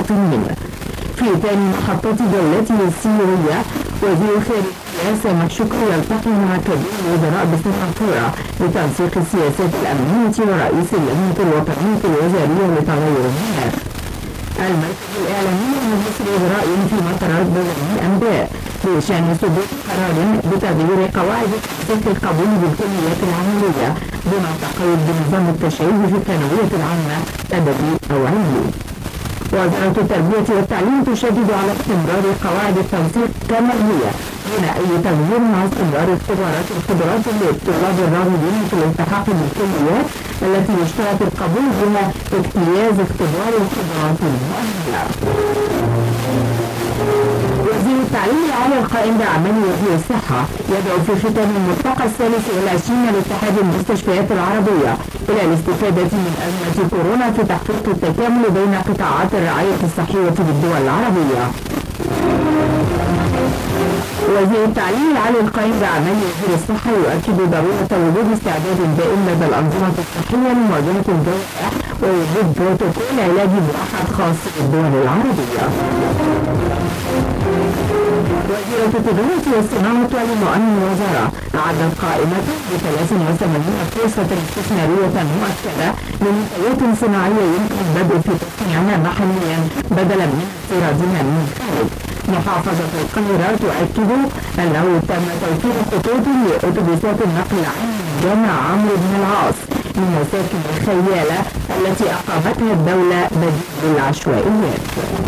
المواطنين في ثاني محطة جولته السيرية وزير خارجية سامح شكري يلتقي مع كبير الوزراء بسنغافورة لتنسيق السياسات الأمنية ورئيس اللجنة الوطنية الوزارية لتغير المناخ المركز الإعلامي لمجلس الوزراء في مطارات بلدان الأنباء بشأن صدور قرار بتغيير قواعد تنسيق القبول بالكليات العملية بما تقيد بنظام التشريع في الثانوية العامة أدبي أو علمي وزارة التربية والتعليم تشدد على استمرار قواعد التنسيق كما هي دون أي تغيير مع استمرار اختبارات القدرات للطلاب الراغبين في الالتحاق بالكليات التي يشترط القبول بها اجتياز اختبار القدرات المؤهلة. وزير التعليم العالي القائم بأعمال وزير الصحة يدعو في ختام الملتقى الثالث والعشرين لاتحاد المستشفيات العربية إلى الاستفادة من أزمة كورونا في تحقيق التكامل بين قطاعات الرعاية الصحية بالدول العربية. وزير التعليم العالي القائم بأعمال وزير الصحة يؤكد ضرورة وجود استعداد دائم لدى الأنظمة الصحية لمواجهة الجائحة ووجود بروتوكول علاجي موحد خاص بالدول العربية. وزيرة التجارة والصناعة ولمؤمن الوزارة أعدت قائمة ب 83 فرصة استثمارية مؤكدة لمنتجات صناعية يمكن البدء في تصنيعها محليا بدلا من استيرادها من الخارج. محافظة القاهرة تؤكد أنه تم توفير خطوط لأتوبيسات النقل العام جامع عمرو بن العاص من مساكن الخيالة التي أقامتها الدولة بديل العشوائيات.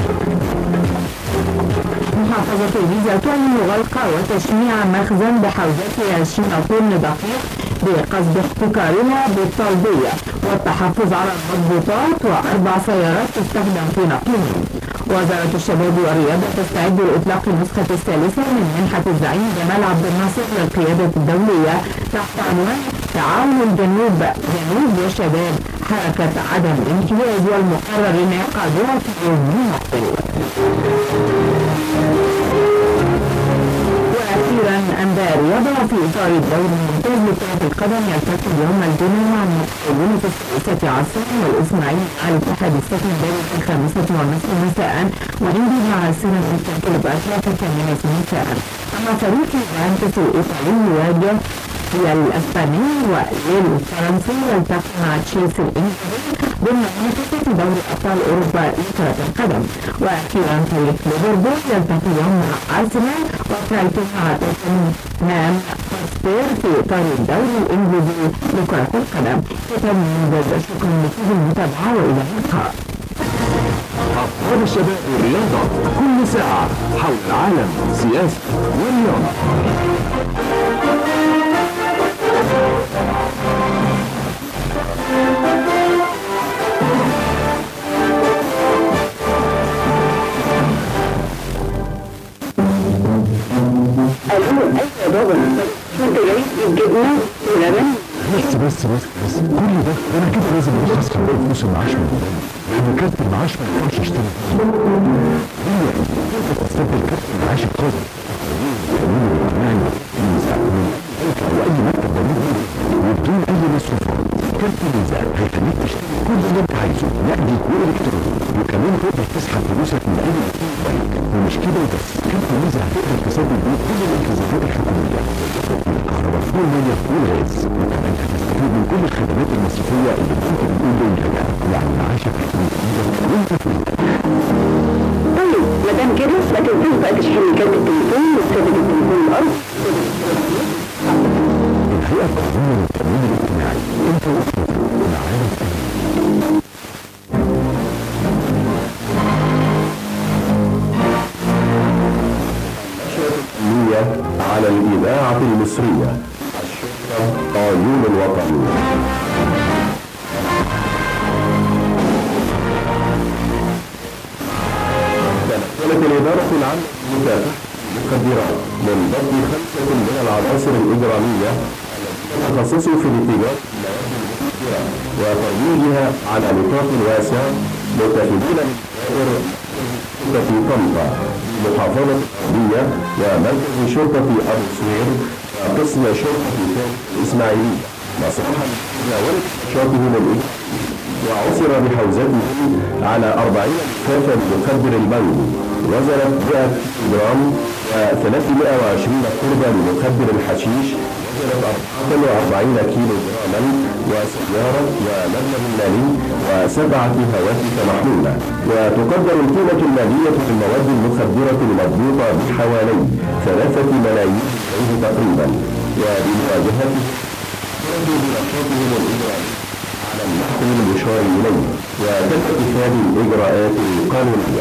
محافظة الجيزة تعلن غلق وتشميع مخزن بحوزته 20 طن دقيق بقصد احتكارها بالطلبية والتحفظ على المضبوطات وأربع سيارات تستخدم في نقلهم. وزارة الشباب والرياضة تستعد لإطلاق النسخة الثالثة من منحة الزعيم جمال عبد الناصر للقيادة الدولية تحت عنوان تعاون الجنوب جنوب وشباب حركة عدم الامتياز والمقرر انعقادها في يوم مقبل. واخيرا انباء الرياضه في اطار الدوري الممتاز لكره القدم يلتقي اليوم الجمعه مع المتفوقين في السادسه عصرا والاسماعيلي مع الاتحاد السكندري في الخامسه والنصف مساء وعندي مع سيراميكا كلوب اتلتيكو في الثامنه مساء اما فريق يوفنتوس الايطالي يواجه هي الاسباني والفرنسي يلتقي مع تشيلسي الانجليزي ضمن منافسه دوري ابطال اوروبا لكره القدم واخيرا فريق ليفربول يلتقي اليوم مع ارسنال وبرايتون مع توتنهام هوتسبير في اطار الدوري الانجليزي لكره القدم ختام من شكرا لكم المتابعه والى اللقاء أخبار الشباب والرياضة كل ساعة حول العالم سياسة ورياضة قالوا له ايوه يا بابا انت جاي تجيب جبنه ولبن بس بس بس بس كل ده انا كده لازم اروح اسحب باقي فلوس المعاش من البنك لان كارت المعاش ما ينفعش اشتري فيه هي انت تستبدل كارت المعاش القوي يعني من بنك او اي مكتب بريد وبدون اي مصروفات كارت فيزا هيخليك تشتري كل اللي انت عايزه نقدي والكتروني وكمان تقدر تسحب فلوسك من اي بنك ومش كده وبس كارت فيزا هتقدر تسدد بيه كل الالتزامات الحكوميه الكهرباء والميه والغاز وكمان هتستفيد من كل الخدمات المصرفيه اللي البنك بيقول بينتجها يعني معاشك هيكون في ايدك وانت في ايدك طيب ما دام كده ما تنساش بقى تشحن كارت التليفون وتثبت التليفون الارض الهيئه القوميه للتامين الاجتماعي انت واسرتك معانا في أمان. الفنية على الإذاعة المصرية الشرطة عيون الوطن تنقلت الإدارة العامة لمكافحة المخدرات من ضبط خمسة من العناصر الإجرامية التي تخصصوا في الاتجاه المواد المخدرة وترويجها على نطاق واسع متخذين من دوائر في طنطا محافظة الغربية ومركز شرطة أبو سوير وقسم شرطة ثاني الإسماعيلية مصلحة تناولت نشاطهم الإجرامي وعثر بحوزته على 40 لفافا مخدر البنج وزنت 100 جرام و320 قربة لمخدر الحشيش وزنت 44 كيلو جراما وسيارة ومبلغ مالي وسبعة هواتف محمولة وتقدر القيمة المالية للمواد المخدرة المضبوطة بحوالي ثلاثة ملايين جنيه تقريبا وبمواجهة خرجوا بنشاطهم الإجرامي على النحو المشار إليه وتم اتخاذ الإجراءات القانونية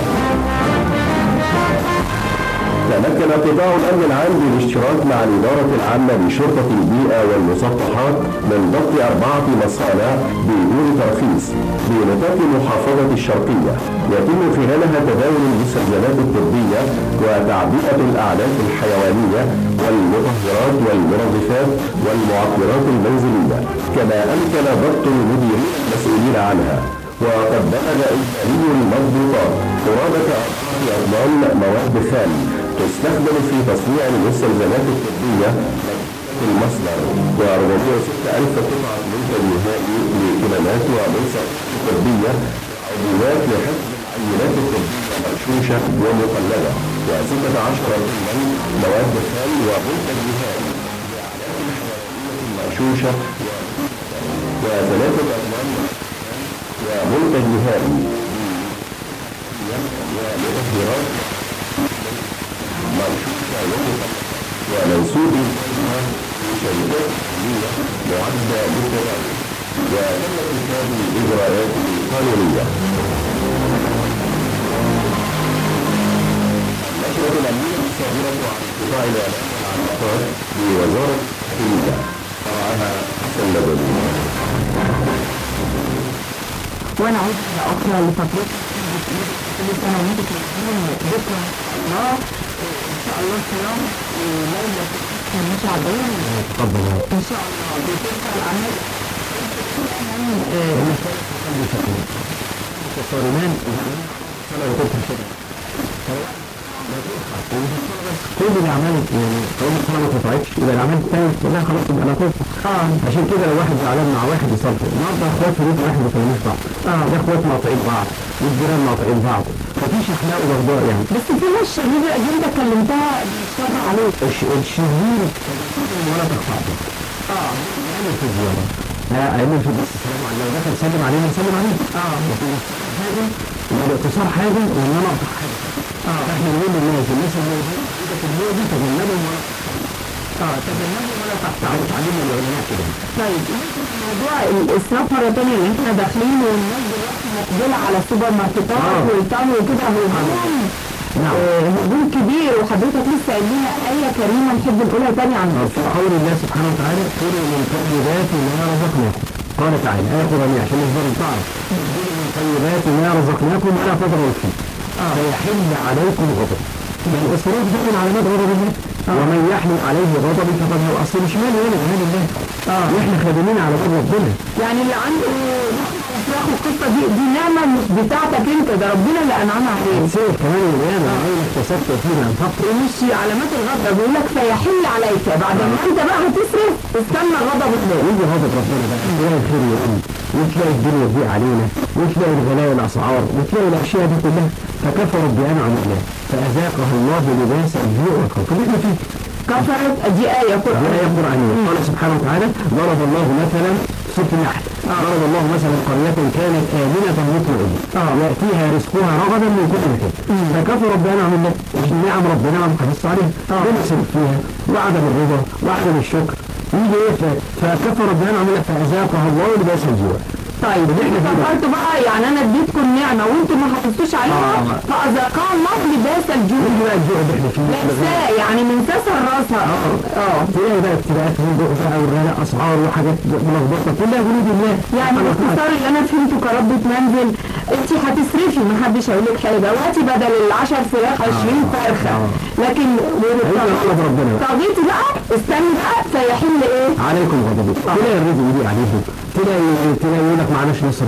تمكن قطاع الامن العام بالاشتراك مع الاداره العامه لشرطه البيئه والمسطحات من ضبط اربعه مصانع بدون ترخيص بنطاق المحافظه الشرقيه يتم خلالها تداول المستلزمات الطبيه وتعبئه الاعلاف الحيوانيه والمطهرات والمنظفات والمعطرات المنزليه كما امكن ضبط المديرين المسؤولين عنها وقد بلغ إجمالي المضبوطات قرابة أربعة أطنان مواد خام تستخدم في تصنيع المستلزمات الطبية في المصدر و406 ألف قطعة منتج نهائي لكمامات ومنسق طبية وعبوات لحفظ العينات الطبية مغشوشة ومقلدة و16 طنا مواد خام ومنتج نهائي لأعلاف الحيوانية مغشوشة وثلاثة أطنان ومنتج نهائي ومطهرات مرشوشة ومنسوب لشركات علمية معدة بالتوالي وتم اتخاذ الإجراءات القانونية. النشرة الأمنية الصادرة عن قطاع الإعلام والعلاقات بوزارة الداخلية طبعها حسن لبني. وانا عاوز اخرى لفترتك كل سنه وانتم طيبين بكره الله ان شاء الله صيام وليله مش عاديه اتفضل ان شاء الله بتلك الاعمال صارمان انا كنت كده كل الاعمال يعني طالما الصلاه ما اتقطعتش يبقى الاعمال الثانيه كلها خلاص تبقى لا تقطع اه عشان كده لو واحد زعلان مع واحد يصالحه النهارده اخوات في بيت واحد ما كلموش بعض اه ده اخوات مقاطعين بعض والجيران مقاطعين بعض مفيش اخلاق وبغضاء يعني بس في ناس شريرة اللي انت كلمتها بيشتغل عليك الش- الشرير ولا تخطئ اه يعمل في الزيارة لا يعمل في بس السلام عليكم لو دخل سلم علينا نسلم عليه اه لكن حاجة والاقتصار حاجة وانما اقطع حاجة اه احنا نقول للناس الناس اللي ايدك الهوى دي تجنبهم ولا اه تجنبهم ولا تقطعوا تعلموا العلماء كده طيب ممكن في موضوع الاسراف مره ثانيه اللي احنا داخلين والناس دلوقتي مقبله على السوبر ماركتات آه. والتمر وكده هجوم نعم. آه، هجوم كبير وحضرتك لسه قايل لنا ايه كريمه نحب نقولها تاني عن في قول الله سبحانه وتعالى كلوا من طيبات ما رزقناكم قال تعالى آية قرآنية عشان نقدر نتعرف كلوا من طيبات ما رزقناكم ولا تضروا فيه فيحل عليكم غضب يعني الإسراف ده من علامات غضب الله ومن يحمل عليه غضبي فقد هو أصل مش مالي ولا مال الله اه واحنا خادمين على باب ربنا يعني اللي عنده اسراف والقصه دي دي نعمه مش بتاعتك انت ده ربنا اللي انعم عليك نسيت كمان القيامة أين اكتسبت فيما أنفقت ومش علامات الغضب بيقول لك فيحل عليك بعد ما انت بقى هتصرف استنى غضب الله يجي غضب ربنا بقى تلاقي الخير يقوم وتلاقي الدنيا تضيق علينا وتلاقي الغلاء الاسعار وتلاقي الاشياء دي كلها فكفرت بانعم الله فاذاقها الله لباس الجوع والخوف اللي احنا فيه كفرت دي ايه آية قرآن قرآنية قال سبحانه وتعالى ضرب الله مثلا سورة النحل ضرب الله مثلا قرية كانت آمنة مطمئنة يأتيها رزقها رغدا من كل مكان فكفرت بأنعم الله نعم ربنا ما حفظت عليها بنصرف فيها وعدم الرضا وعدم الشكر يجي ايه ف- فكفرت بأنعم الله فأذاقها الله لباس الجوع طيب احنا فيه بقى. كفرتوا بقى يعني انا اديتكم نعمه وانتم ما حافظتوش عليها آه. فاذاقها الله لباس الجوع يجي بقى الجوع اللي احنا فيه لابساه يعني من ساسها لراسها اه تلاقي بقى ابتلاءات وجوع بقى والغلاء اسعار وحاجات ملخبطه كلها جنود الله يعني سبحانه وتعالى. باختصار اللي انا فهمته كربة منزل انت هتصرفي ما حدش هيقول لك حاجه وهاتي بدل ال 10 فراخ 20 فرخه آه. لكن هيبقى غضب ربنا بقى. طغيتي بقى استني بقى فيحل ايه؟ عليكم غضبي تلاقي الرزق يجي عليهم تلاقي تلاقي يقول لك معناش نصرف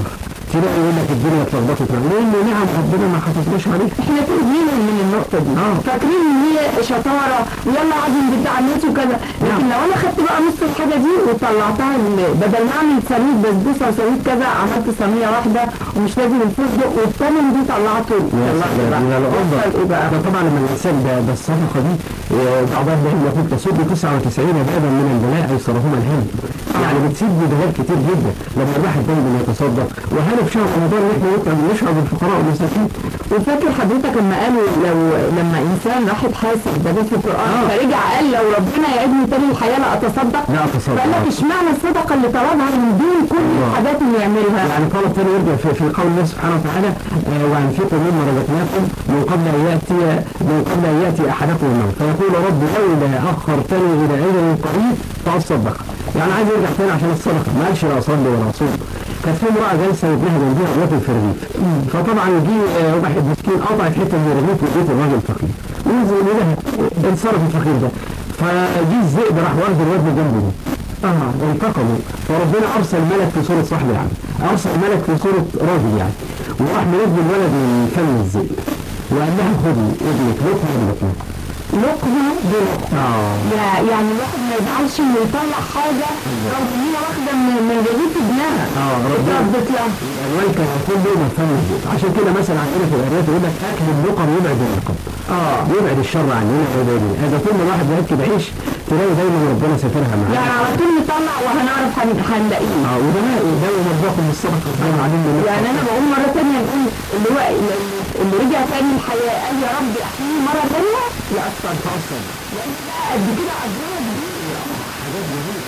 تلاقي يقول لك الدنيا اتلخبطت معاك لان نعم ربنا ما حافظناش عليك احنا تؤذيهم من النقطة دي فاكرين ان هي شطارة ويلا عادي بتاع الناس وكذا لكن لو انا خدت بقى نص الحاجة دي وطلعتها ال- بدل ما اعمل صينية بسبوسة وصينية كذا عملت صينية واحدة ومش لازم الفستق والثمن دي طلعته طلعت بقى يا يحصل ايه بقى؟ ده طبعا لما الانسان ده ده الصدقه دي آه، بعضها العلم يقول تسد 99 بابا من البلاء ايسرهما الهم يعني بتسد بلاء كتير جدا لما الواحد دايما يتصدق وهل في شهر رمضان ان احنا نطعم نشرب الفقراء والمساكين وفاكر حضرتك لما قالوا لو لما انسان راح يتحاسب ده جه في القران آه. فرجع قال لو ربنا يعيدني تاني الحياه لا اتصدق لا أتصدق. فقال لك اشمعنى الصدقه اللي طلبها من دون كل الحاجات اللي يعملها يعني طلب تاني يرجع في, في قول الله سبحانه وتعالى آه، وانفقوا مما رزقناكم من قبل ان ياتي من قبل ان ياتي احدكم الموت فيقول رب لولا اخرتني الى اجل قريب فاصدق يعني عايز يرجع تاني عشان الصدقه ما قالش لا اصلي ولا اصوم كانت في امراه جالسه وابنها جنبها بياكل في الرغيف فطبعا جه آه، واحد مسكين قطعت حته من الرغيف واديته الراجل الفقير ونزل لها انصرف الفقير ده فجه الذئب راح واخد الواد جنبه دي اه انتقموا فربنا ارسل ملك في صوره صاحب العمل ارسل ملك في صوره راجل يعني وراح منزل الولد من فم الذئب وقال لها خدي ابنك لقمه بلقمه لقمه بلقمه اه يع- يعني الواحد ما يزعلش انه يطلع حاجه رغم ان هي واخده من من رغيف ابنها اه ربنا اتردت لها الالوان كان يكون له من فم الذئب عشان كده مثلا عندنا في الارياف يقول لك اكل اللقم يبعد الرقم اه يبعد الشر عننا ويبعد اذا طول ما الواحد بياكل عيش تلاقي دايما ربنا ساترها معاه يعني على طول نطلع وهنعرف هن- هنلاقيه اه وده ده مرضاكم من الصدقه زي ما علمنا يعني انا بقول مرة تانية نقول اللي هو اللي- اللي رجع تاني الحياة قال يا رب احييه مرة تانية يأثر تأثر يعني لا قد كده عدوها كبير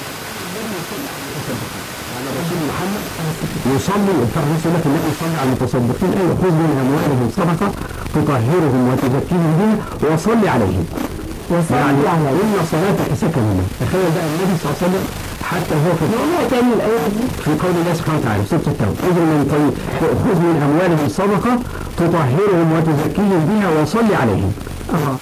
رسول محمد يصلي الفرق الناس يقول لك النبي يصلي على المتصدقين ايوه خذ من اموالهم صدقه تطهرهم وتزكيهم بها وصلي عليهم يعني وصلي على ان صلاتك سكن لهم تخيل بقى النبي صلى الله عليه وسلم حتى هو في نقولها تاني الآية دي في قول الله سبحانه وتعالى سورة التوبة خذ من طيب خذ من اموالهم صدقه تطهرهم وتزكيهم بها وصلي عليهم اه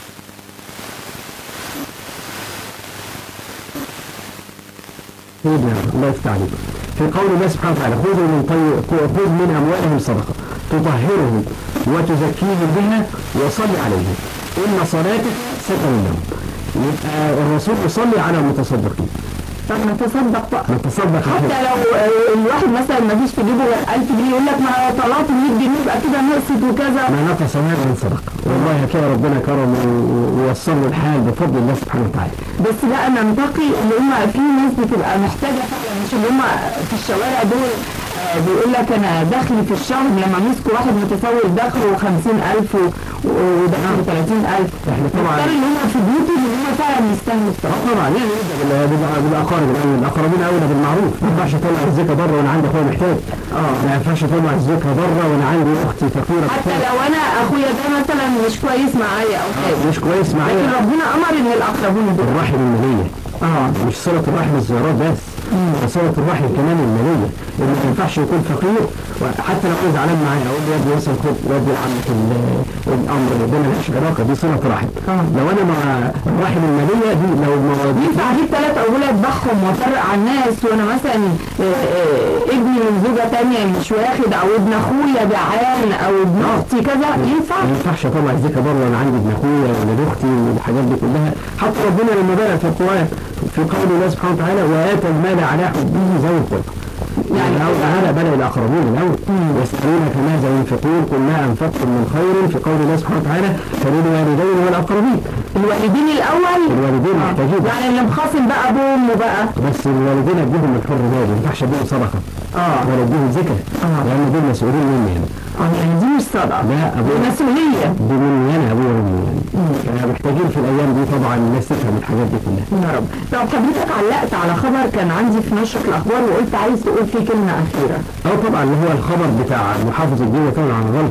سيدنا الله يفتح عليك في قول الله سبحانه وتعالى خذوا من طيب خذ من اموالهم صدقه تطهرهم وتزكيهم بها وصل عليهم ان صلاتك سكن لهم يبقى الرسول يصلي على المتصدقين طب نتصدق بقى نتصدق حتى لو آه، الواحد مثلا ما فيش في جيبه غير 1000 جنيه يقول لك ما أنا طلعت 100 جنيه يبقى كده نقصت وكذا ما نقص مال من صدقه والله هتلاقي ربنا كرم و- ويسر له الحال بفضل الله سبحانه وتعالى بس بقى ننتقي اللي هم في ناس بتبقى محتاجه فعلا مش اللي هم في الشوارع دول آه، بيقول لك انا دخلي في الشهر لما مسكوا واحد متسول دخله 50000 و- ودخله 30000 احنا طبعا اختار اللي هم في بيوتهم اللي هم فعلا يستاهلوا الصراحه طبعا يعني يبدا بال- بال- بالاقارب الاول الاقربين اولى بالمعروف ما ينفعش اطلع الزكاه بره وانا عندي اخويا محتاج اه ما ينفعش اطلع الزكاه بره وانا عندي اختي فقيره حتى محتاجة. لو انا اخويا ده مثلا مش كويس معايا او حاجه مش كويس لكن معايا ربنا امر ان الاقربون دول الرحم الماليه اه مش صله الرحم الزيارات بس صله الرحم كمان الماليه اللي ما ينفعش يكون فقير حتى لو انا زعلان معايا اقول له يا ابني مثلا خد يا ابني عمك ال- الامر ده ملهاش علاقه دي صله رحم لو انا مع الرحم الماليه دي لو مواضيع ينفع اجيب ثلاث اولاد اذبحهم وافرق على الناس وانا مثلا آه، آه، ابني من زوجه تانية مش واخد او ابن اخويا جعان او ابن اختي كذا ينفع ما ينفعش اطلع الزكاه بره وانا عندي ابن اخويا ولا اختي والحاجات دي كلها حتى ربنا لما بلغ في القران في قول الله سبحانه وتعالى واتى المال على حبه ذوي القربى يعني أو تعالى بلغ الاقربين الاول يسالونك ماذا ينفقون قل ما انفقتم من خير في قول الله سبحانه وتعالى فللوالدين والاقربين الوالدين الاول الوالدين محتاجين يعني اللي مخاصم بقى ابوه وامه بقى بس الوالدين اديهم من حر مال ما ينفعش اديهم صدقه اه ولا اديهم زكاه آه. لان دول مسؤولين مني انا اه يعني دي مش صدقه لا دي ابويا مسؤوليه دي مني انا ابويا وامي يعني محتاجين في الايام دي طبعا الناس تفهم الحاجات دي كلها يا رب طب حضرتك علقت على خبر كان عندي في نشرة الاخبار وقلت عايز تقول فيه كلمه اخيره اه طبعا اللي هو الخبر بتاع محافظ الجيزه طبعا عن غلق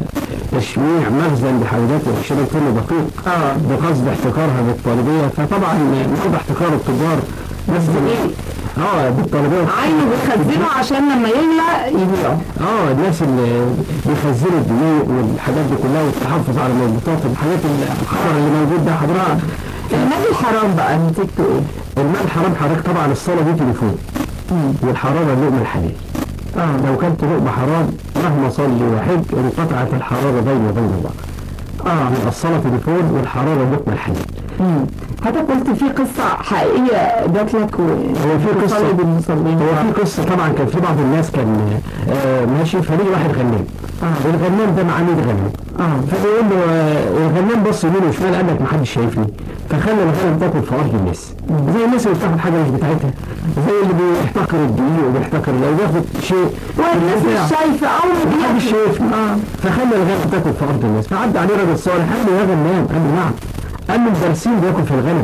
وتشميع مخزن بحاجات 20 طن دقيق اه بقصد احتكارها بالطالبيه فطبعا موضع احتكار التجار بس اه بالطالبيه عينه بتخزنه عشان لما يغلى يبيعه اه الناس اللي بيخزنوا الدقيق والحاجات دي كلها والتحفظ على المضبوطات الحاجات اللي الخبر اللي موجود ده حضرتك المال الحرام بقى نتيجته ايه؟ المال حرام حضرتك طبعا الصلاه دي تليفون والحرام اللقمه الحلال آه. لو كلت لقمة حرام مهما صلي وحج انقطعت الحرارة بيني وبين الله اه الصلاة تليفون والحرارة لقمة الحلال مم. حضرتك قلت في قصة حقيقية جات لك و... هو في قصة تصلي بالمصلين هو في قصة طبعا كان في بعض الناس كان آه ماشي فليه واحد غنام آه. الغنام ده معاه 100 غنم اه فبيقول له آه، الغنام بص يمين وشمال قال لك محدش شايفني فخلى الغنم تاكل في ارض الناس زي الناس اللي بتاخد حاجه مش بتاعتها زي اللي بيحتقر الدقيق وبيحتقر لو بياخد شيء والناس بتاع. مش شايفة أو محدش شايفني اه فخلى الغنم تاكل في ارض الناس فعدى عليه راجل صالح قال له يا غنام قال له نعم قال له البرسيم بياكل في الغنم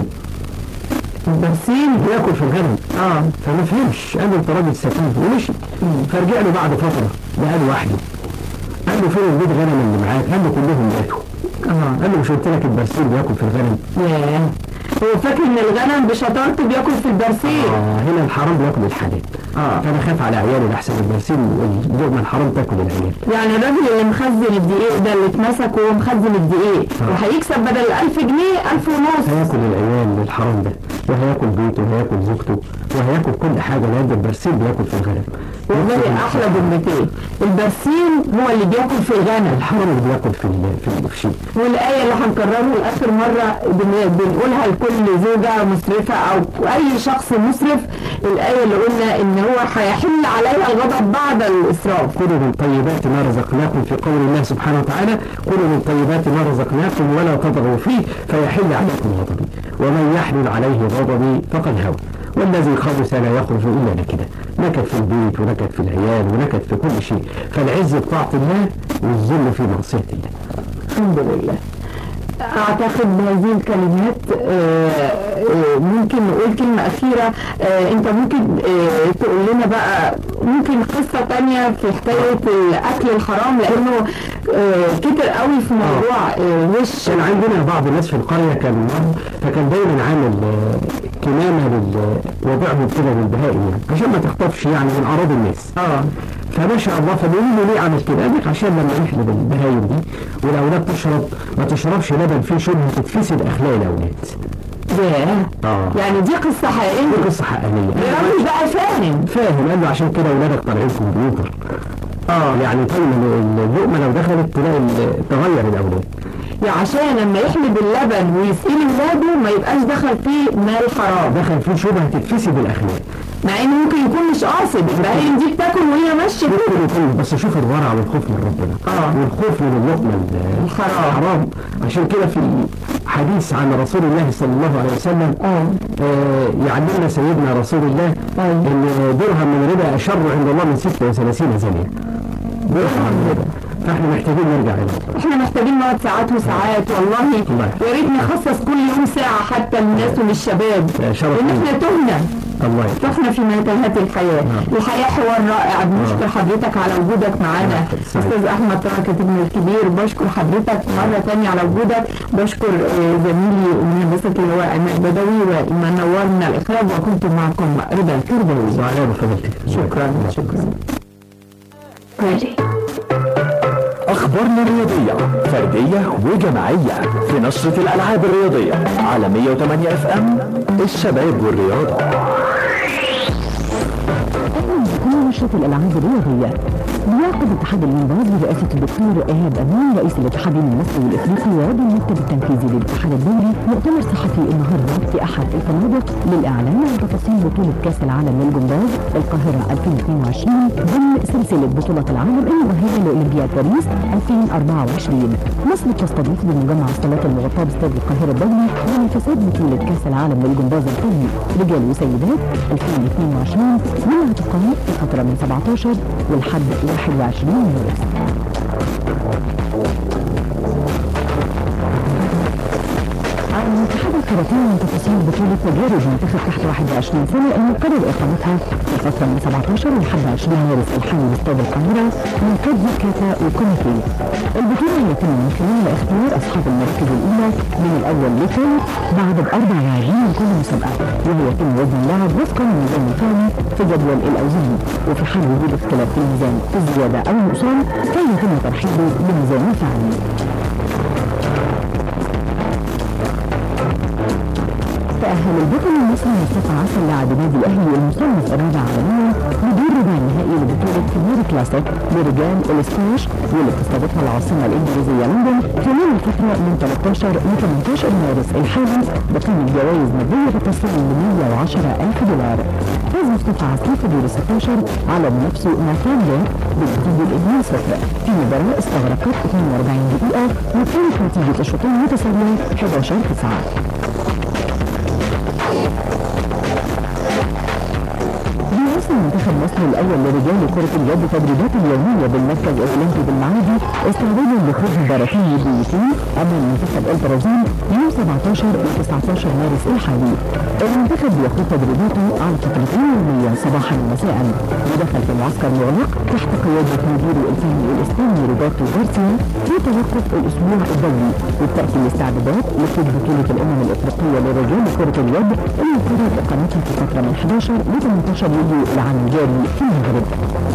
البرسيم بياكل في الغنم اه فما فهمش قال له انت راجل سفيه ومشي فرجع له بعد فتره لقى لوحده قال له فين البيت غنم اللي معاك؟ قال له كلهم ماتوا اه قال له مش قلت لك البرسيم بياكل في الغنم؟ ياه هو فاكر ان الغنم بشطارته بياكل في البرسيم اه هنا الحرام بياكل الحلال اه فانا خاف على عيالي لحسن البرسيم واللقمه الحرام تاكل العيال يعني الراجل اللي مخزن الدقيق ده اللي اتمسك وهو مخزن الدقيق آه. وهيكسب بدل ال 1000 جنيه 1000 ونص هياكل العيال الحرام ده وهياكل بيته وهياكل زوجته وهياكل كل حاجه لان البرسيم بياكل في الغنم والله احلى جملتين البرسيم هو اللي بياكل في الغنم الحرام اللي بياكل في ال- في الفشي والآية اللي هنكررها لآخر مرة بن- بنقولها لكل زوجة مسرفة أو أي شخص مسرف الآية اللي قلنا إن هو هيحل عليها الغضب بعد الإسراف كلوا من طيبات ما رزقناكم في قول الله سبحانه وتعالى كلوا من طيبات ما رزقناكم ولا تطغوا فيه فيحل عليكم غضبي ومن يحلل عليه غضبي فقد هوى والذي خبث لا يخرج الا نكدا نكد في البيت ونكد في العيال ونكد في كل شيء فالعز بطاعه الله والذل في معصيه الله الحمد لله أعتقد بهذه الكلمات آه، آه، ممكن نقول كلمة أخيرة آه، أنت ممكن آه، تقول لنا بقى ممكن قصة تانية في حكاية الأكل الحرام لأنه آه، كتر قوي في موضوع آه، وش كان عندنا بعض الناس في القريه كان مرض فكان دايما عامل آه، كمامه لل وضعهم كده للبهائم يعني عشان ما تخطفش يعني من اراضي الناس اه فما شاء الله فبيقولوا له ليه عمل كده؟ قال لك عشان لما نحلب البهايم دي والاولاد تشرب ما تشربش لبن فيه شبهه تتفسد اخلاق الاولاد. ياه اه يعني دي قصة حقيقية دي قصه حقيقيه. الراجل بقى فاهم فاهم قال له عشان كده اولادك طالعين كمبيوتر. اه يعني طول ما اللقمه لو دخلت تلاقي ال- تغير الاولاد. يعني عشان لما يحلب اللبن ويسقي ولاده ما يبقاش دخل فيه مال حرام دخل فيه شبهه تتفسد الاخلاق. مع ان ممكن يكون مش قاصد البهايم دي بتاكل وهي ماشيه كده ممكن يكون بس شوف الورع والخوف من ربنا. آه. والخوف من اللقمه ال- الحرام. الحرام عشان كده في حديث عن رسول الله صلى الله عليه وسلم اه آه، يعلمنا سيدنا رسول الله أيوة. ان درهم من ربا اشر عند الله من 36 زانيه درهم من ربا فاحنا محتاجين نرجع الى الله احنا محتاجين نقعد ساعات وساعات والله الله. يا ريت نخصص كل يوم ساعه حتى للناس وللشباب يا شرف لان لينا. احنا تهنا الله يكرمك. تهنا في متاهات الحياه الحياه حوار رائع بنشكر حضرتك على وجودك معانا سعيد. استاذ احمد طه كاتبنا الكبير بشكر حضرتك مره ثانيه على وجودك بشكر آه، زميلي المهندسه اللواء عماد بدوي وإيمان نوار من الاخراج وكنت معكم رضا الكردوي وعلى بفضلك شكرا شكرا Ready. أخبارنا الرياضية فردية وجماعية في نشرة الألعاب الرياضية على 108 اف ام الشباب والرياضة كل نشرة الألعاب الرياضية بيعقد اتحاد الانجاز برئاسة الدكتور إيهاب أمين رئيس الاتحادين المصري والإفريقي وعضو المكتب التنفيذي للاتحاد الدولي مؤتمر صحفي النهارده في أحد الفنادق للإعلان عن تفاصيل بطولة كأس العالم للجمباز القاهرة 2022 ضمن سلسلة بطولة العالم المؤهلة لأولمبياد باريس 2024 مصر تستضيف بمجمع الصالات المغطاة باستاد القاهرة الدولي منافسات بطولة كأس العالم للجمباز الفردي رجال وسيدات 2022 واللي هتقام في فترة من 17 ولحد 21 مارس عن اتحاد الكاراتيه من تفاصيل بطولة تجارب منتخب تحت 21 سنة اللي قرر إقامتها في فترة من 17 لحد 20 مارس الحالي باستاد القاهرة من كادزي كاتا وكونيكي. البطولة يتم من خلالها اختيار أصحاب المراكز الأولى من الأول للثالث بعد بأربع لاعبين من كل مسابقة وهو يتم وزن اللاعب وفقا للنظام الفعلي في جدول الأوزان وفي حال وجود اختلاف في الميزان في الزيادة أو النقصان فيتم ترحيبه بالميزان الفعلي. تأهل البطل وصل مصطفى عسل لاعب النادي الاهلي المصنف الرابع عالميا بدور ربع النهائي لبطوله كبير كلاسيك لرجال الاسكواش واللي بتستضيفها العاصمه الانجليزيه لندن خلال الفتره من 13 ل 18 مارس الحالي بقيمه جوائز ماديه بتصل ل 110 الف دولار فاز مصطفى عسل في دور 16 على منافسه ناتان لينك بنتيجه 2-0 في مباراه استغرقت 42 دقيقه وكانت نتيجه الشوطين متساويه 11 9 بيواصل منتخب مصر الاول لرجال كرة اليد تدريبات اليومية بالمركز الاولمبي بالمعادي استعدادا لخوض مباراتين وديتين امام منتخب البرازيل يوم 17 و 19 مارس الحالي. المنتخب بيخوض تدريباته على فترتين يوميا صباحا ومساء ودخل في معسكر مغلق تحت قيادة مديره الفني الاسباني روبرتو غارسيا في توقف الاسبوع الدولي وبتاتي الاستعدادات لخوض بطولة الامم الافريقية لرجال كرة اليد اللي قرر اقامتها في فترة من 11 ل 18 يوليو العام الجاري في المغرب.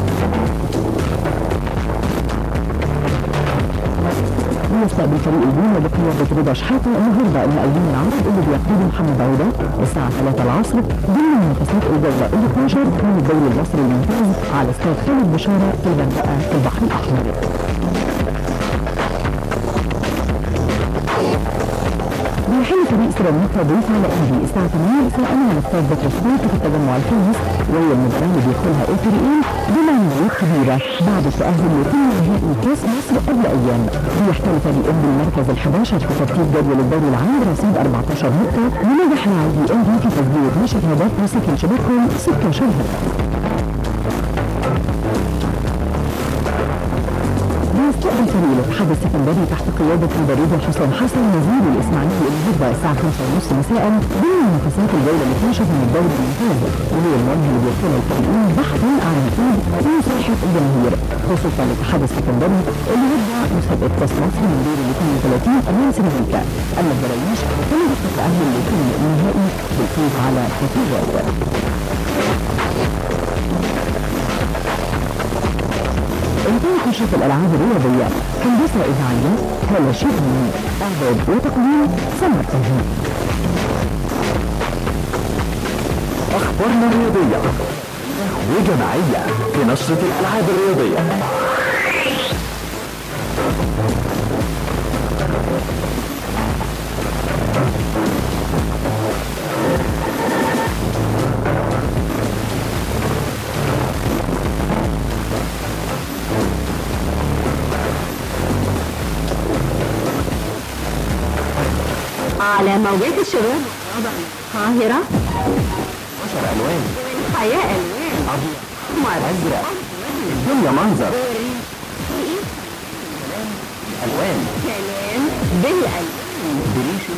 ويستقبل فريق الجونه بقيادة رضا شحاتة النهارده المقاولين العرب اللي بيقودوا محمد عودة الساعة 3 العصر ضمن منافسات الجولة ال 12 من الدوري المصري الممتاز على استاد خالد بشارة في الغردقة في البحر الأحمر. بيحل فريق سيراميكا ضيف على انبي الساعة 8 مساء على استاد بتروسبورت في التجمع الخامس وهي المباراة اللي بيدخلها الفريقين بمعنويات كبيرة بعد التأهل لكل نهائي كأس مصر قبل أيام بيحتل فريق انبي المركز ال 11 في ترتيب جدول الدوري العام برصيد 14 نقطة ونجح لاعبي انبي في تسجيل 12 هدف وسجل شباكهم 16 هدف بيستقبل فريق الاتحاد السكندري تحت قيادة المدرب حسام حسن وزير الإسماعيلي النهارده الساعة 5:30 مساء ضمن منافسات الجولة ال 12 من الدوري الممتاز وهي المواجهة اللي بيدخلها الفريقين بحثا عن الفوز في صالحة الجماهير خصوصا الاتحاد السكندري اللي وضع مسابقة كأس مصر من دور ال 32 أمام سيراميكا أما الدراويش فنجح التأهل لكل النهائي بالفوز على كاتيجوات انتهت نشرة الألعاب الرياضية هندسة إذاعية هلا شبني إعداد وتقديم سمر تنهيد أخبارنا الرياضية وجماعية في نشرة الألعاب الرياضية على موجات الشباب القاهرة عشر ألوان حياة ألوان أحمر أزرق الدنيا منظر ألوان كلام بالألوان بريشة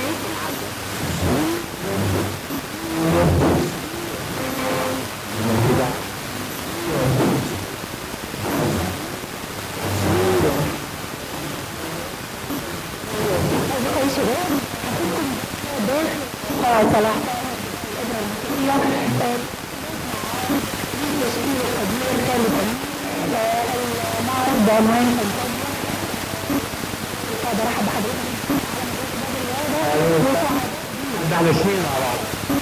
صلاح على الاثنين مع بعض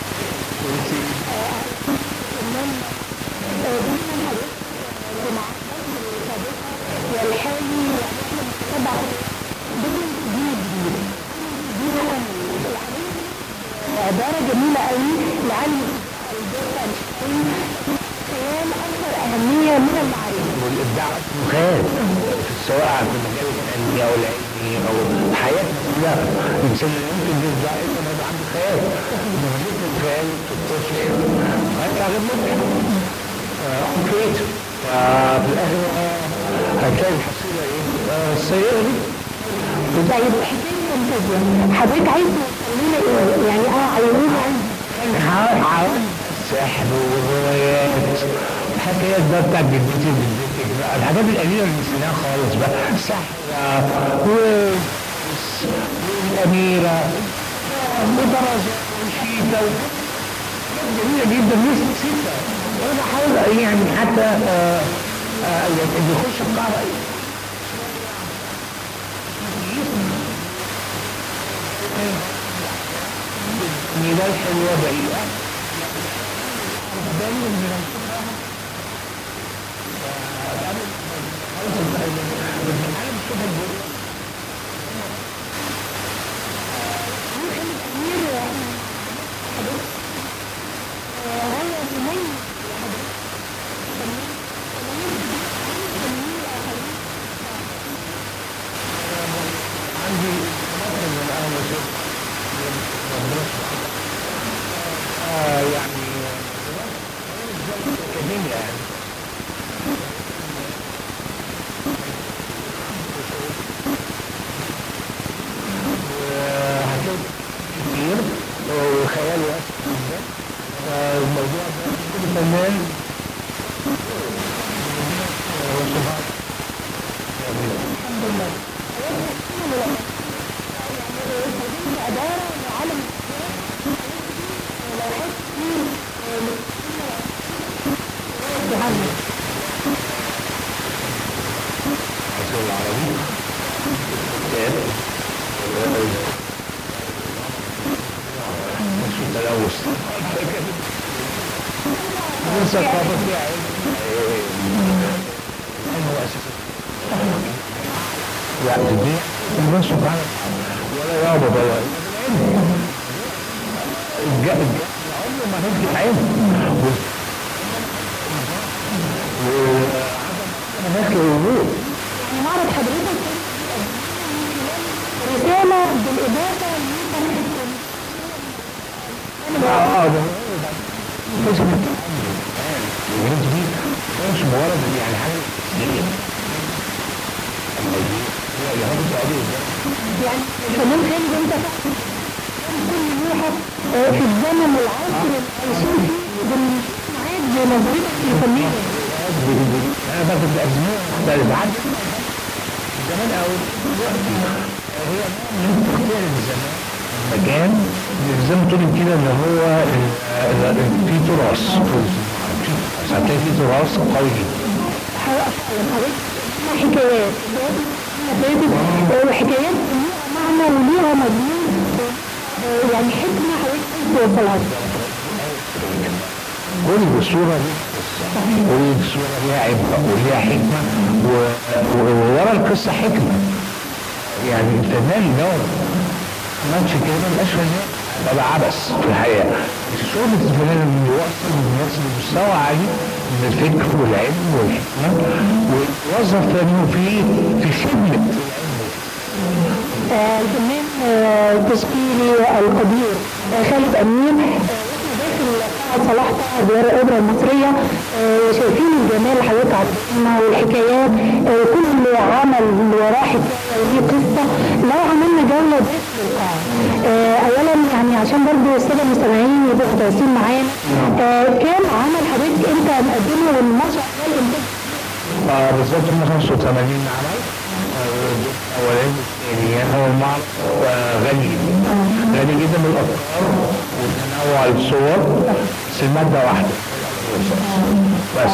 عبارة جميلة قوي لعلم خيال أكثر أهمية من المعرفة والابداع خيال سواء في المجال الفني او العلمي او حياتنا كلها الانسان يمكن يبدع الا ما يبقى عنده خيال انما مثل الخيال في الطفل هيطلع غير ممكن كريت ففي الاخر آه، هتلاقي الحصيله ايه؟ آه، السيئه دي طيب الحكاية ممتازة حضرتك عايز توصلنا إيه؟ يعني اه عيونينا حاول السحر والروايات الحكايات بقى بتاعت جدتي وجدتك بقى الحاجات القديمه اللي نسيناها خالص بقى السحر و والأميرة ودرجة وشيتا جميلة جدا مش نسيتها وأنا بحاول يعني حتى آه، آه، يعني اللي يخش القاعدة يعني ده الحلوة بعيدة كتير وخيال واسع جدا فالموضوع ده كل فنان تلوث الثقافة فيها هو أساسا يعني دي الله سبحانه ولا يعبد ولا الجا عمره ما هيجي عين هناك الوجود يعني معرض حضرتك رسالة بالإضافة اه ده لازم الجنود دي مش مجرد يعني حاجه دينيه اما دي هو يهود السعوديه يعني الفنان خالد انت فعلا كل لوحة آه، في الزمن العصر اللي عايشين فيه بنشوف معاك بنظرتك الفنية انا باخد ازمنه مختلفه عن زمان قوي هي من تختار الزمان مكان زي ما تقول كده ان هو ال- ال- في تراث هتلاقي في تراث قوي جدا فعلا حضرتك حكايات فاتت وحكايات ليها معنى وليها مضمون آه، يعني حكمة حضرتك توصلها كل صورة كل صورة ليها عبرة وليها حكمة و- و- وورا القصة حكمة يعني الفنان لو ما عملش كده ما بقاش فنان ده بقى عبث في الحقيقة شغلة الفنان انه يوصل يوصل لمستوى عالي من الفكر والعلم والحكمة ويوظف فنه في في خدمة آه، الفنان آه، التشكيلي القدير آه، خالد امين آه، واحنا داخل قاعة صلاح طه ديار الاوبرا المصريه آه، شايفين الجمال اللي حضرتك عطيتنا والحكايات آه، كل عمل وراه حكايه وليه قصه لو عملنا جوله داخل القاعه آه، اولا يعني عشان برضه الساده المستمعين يبقوا متواصلين معانا آه، كام عمل حضرتك انت مقدمه وما شاء الله الانتاج آه بالظبط 85 عمل اولاني والثاني يعني هو المعرض آه، غني غني جدا بالافكار وتنوع الصور بس الماده واحده بس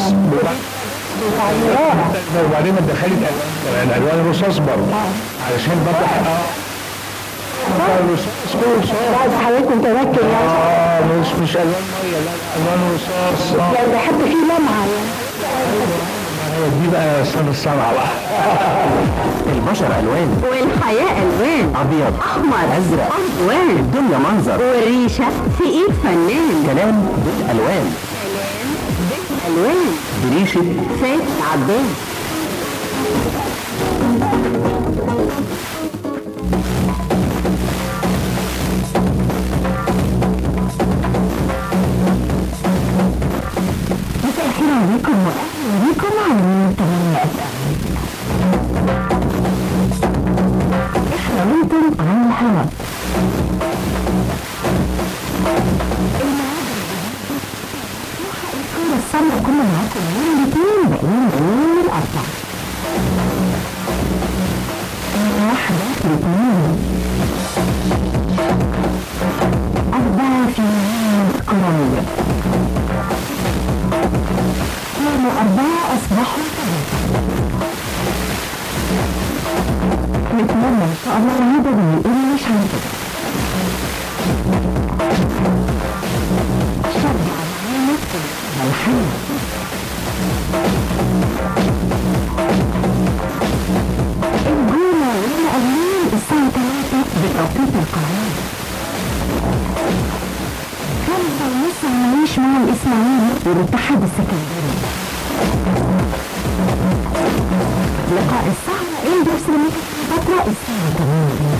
رائع وبعدين ما دخلت الوان كمان الوان الرصاص برضه علشان برضه اه آه، الرصاص كله رصاص بعد حضرتك متمكن يعني اه مش مش الوان ميه لا لا، الوان رصاص اه يعني ده حتى في لمعه يعني هي دي بقى سنه الصنعه بقى البشر الوان والحياة ألوان ابيض أحمر ازرق ألوان الدنيا منظر والريشة في إيد فنان كلام بالالوان ألوان بريشه فات عباس مساء الخير عليكم واهلا بكم على من تمانية احنا بنتم عن الهواء الكورة السمراء كنا معاكم يوم الاثنين باقيين يوم الاربعاء واحدة الاثنين أربعة في يوم الكروية كانوا أربعة أصبحوا ثلاثة نتمنى إن شاء الله العيدة دي اللي مش هنكده الحلم الجولة والأغنية الساعة 3 بتوقيت القاهرة خمسة ونص هنعيش مع الإسماعيلي والاتحاد السكندري لقاء الساعة اندرس فترة الساعة 8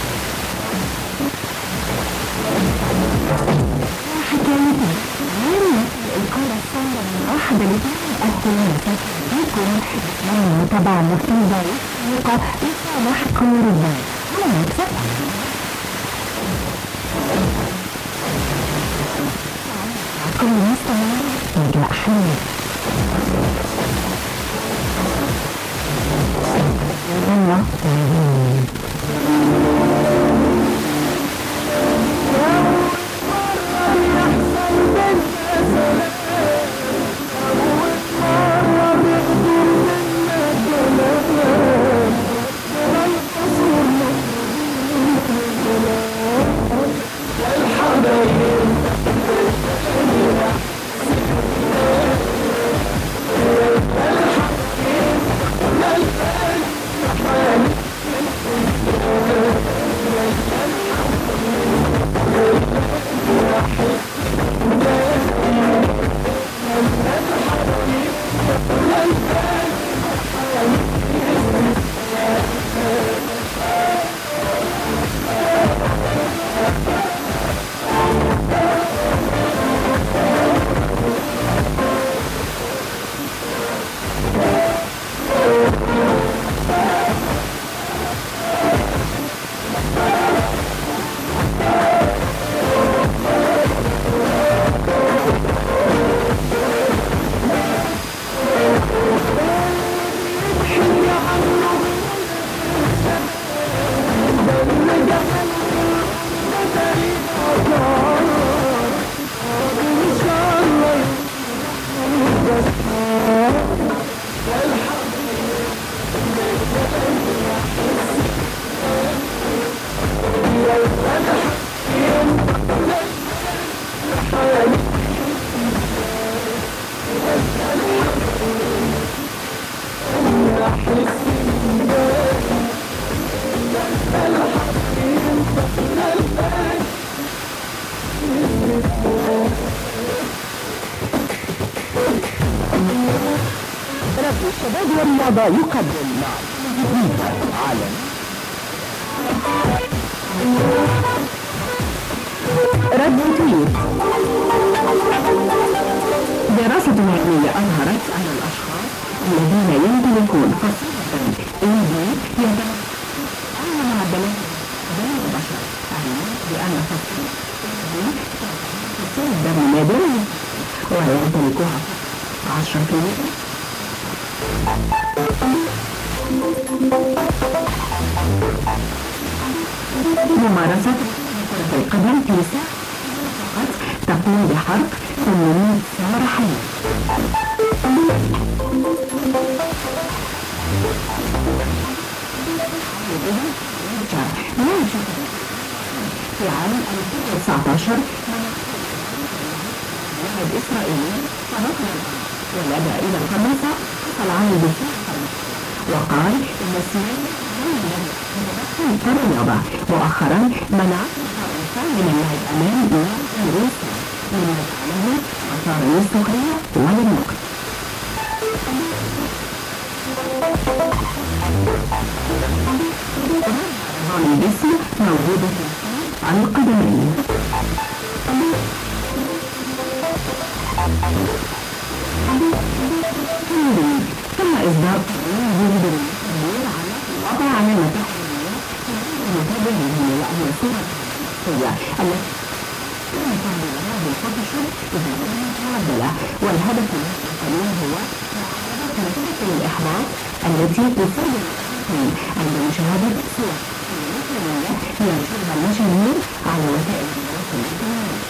حكايتي من القارة السمراء من واحدة لاثنين الثلاثة بكم من متابعة مفيدة وثيقة لصالح كل الناس على مكسب كل مستمع نجلاء حلو يلا الشباب والرياضة يقدم على رد تويت دراسة علمية أظهرت أن الأشخاص الذين يمتلكون قصيدة إيدي يتمكنون أن معدلات بين البشر يعني بأن قصيدة تصير الدم نادرا ويمتلكها عشرة كيلو ممارسة كرة القدم في ساعة فقط تقوم بحرق 800 سعر حي في عام 2019 واحد إسرائيلي فنقل ولدى إلى الخميسة حصل على الدفاع وقال إن السياسة في الرياضة مؤخرا منع الإنسان من اللعب أمام نادي روسيا من يفعله وصار للسخرية وللنقد عظام الجسم موجودة على القدمين ثم إصدار قانون جديد للتدوير على وضع علامة المتابع هي وهي صورة هي التي يمكن لها بالفوتوشوب إذا كانت معدلة والهدف من هذا القانون هو محاربة مشاكل الإحباط التي تسبب عند مشاهدة صور مثلية ينشرها المشاهير على وسائل التواصل الاجتماعي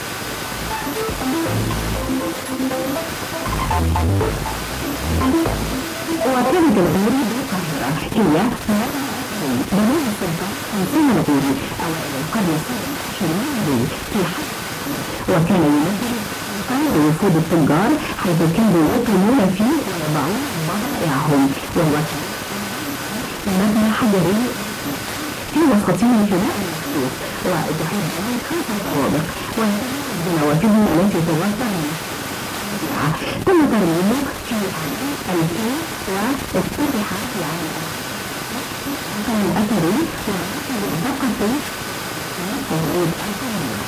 وكانت الغوري بالقاهرة هي بنوها السلطة خمسين غوري أوائل القرن السابع عشر في حد وكان يمثل بوفود التجار حيث كانوا يقيمون فيه ويضعون بضائعهم وهو مبنى حجري في وسطه بناء مخصوص وإدخال ذلك خمسة طوابق وبنوافذه التي توسع تم ترميمه في عام 2000 وافتتح في عام كان الأثري وثقافي وعود القرن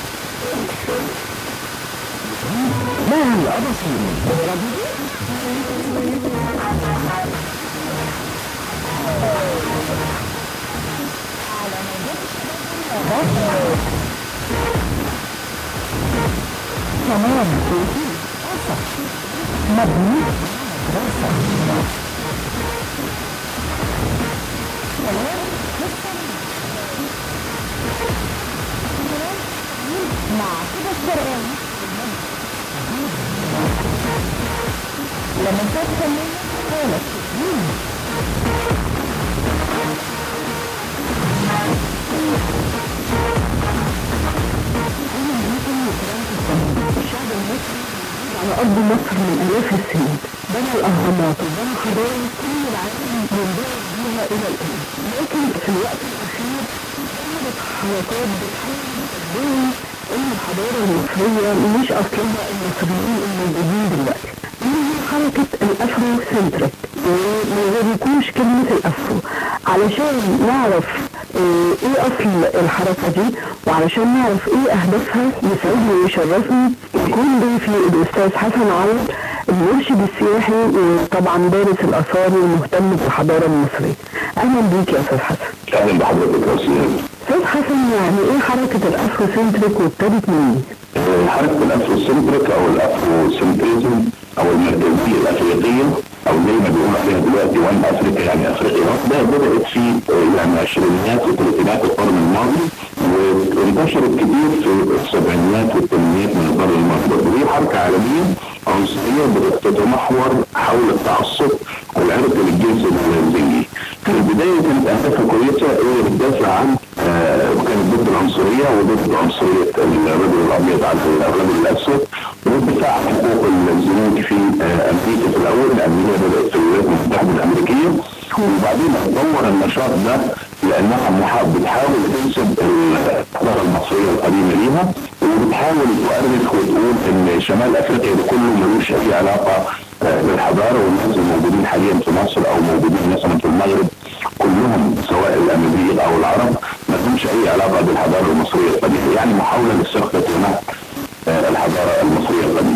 ما الأبصير كمان مبني دراسة مع كده الشرقاوي لما تدخل قالت على أرض مصر من آلاف السنين بنى الأهرامات وبنى حضارة كل العالم ينبهر بها إلى الآن لكن في الوقت الأخير ظهرت حركات بتحاول تبين إن الحضارة المصرية مش أصلها المصريين الموجودين دلوقتي هي حركة الأفرو سنتريك وما يغرقوش كلمة الأفرو علشان نعرف آه، ايه اصل الحركه دي وعلشان نعرف ايه اهدافها يسعدني ويشرفني يكون ضيفي الاستاذ حسن عوض المرشد السياحي وطبعا دارس الاثار ومهتم بالحضاره المصريه اهلا بيك يا استاذ حسن اهلا بحضرتك يا استاذ استاذ حسن يعني ايه حركه الافرو سنتريك وابتدت منين؟ حركه الافروسنتريك او الافروسنتريزم او المركزيه الافريقيه او زي ما بيقولوا عليها دلوقتي وان افريقيا يعني افريقيا ده بدات في آه، يعني عشرينيات وثلاثينات القرن الماضي وانتشرت كتير في السبعينيات والثمانينات من القرن الماضي ودي حركه عالميه عنصريه بتتمحور حول التعصب والعرق للجنس الزنجي. في البدايه كانت اهدافها كويسه هي بتدافع عن آه، وكانت ضد العنصريه وضد عنصريه الرجل الابيض على الرجل الاسود والدفاع عن حقوق الزنوج في آه، امريكا في الاول لان هي بدات في الولايات المتحده الامريكيه وبعدين تطور النشاط ده لانها محا- بتحاول تنسب الحضاره المصريه القديمه ليها وبتحاول تؤرخ وتقول ان شمال افريقيا ده كله ملوش اي علاقه آه، بالحضاره والناس الموجودين حاليا في مصر او موجودين مثلا في المغرب كلهم سواء الامازيغ او العرب ما لهمش اي علاقه بالحضاره المصريه القديمه يعني محاوله لسرقه ونهب آه، الحضاره المصريه القديمه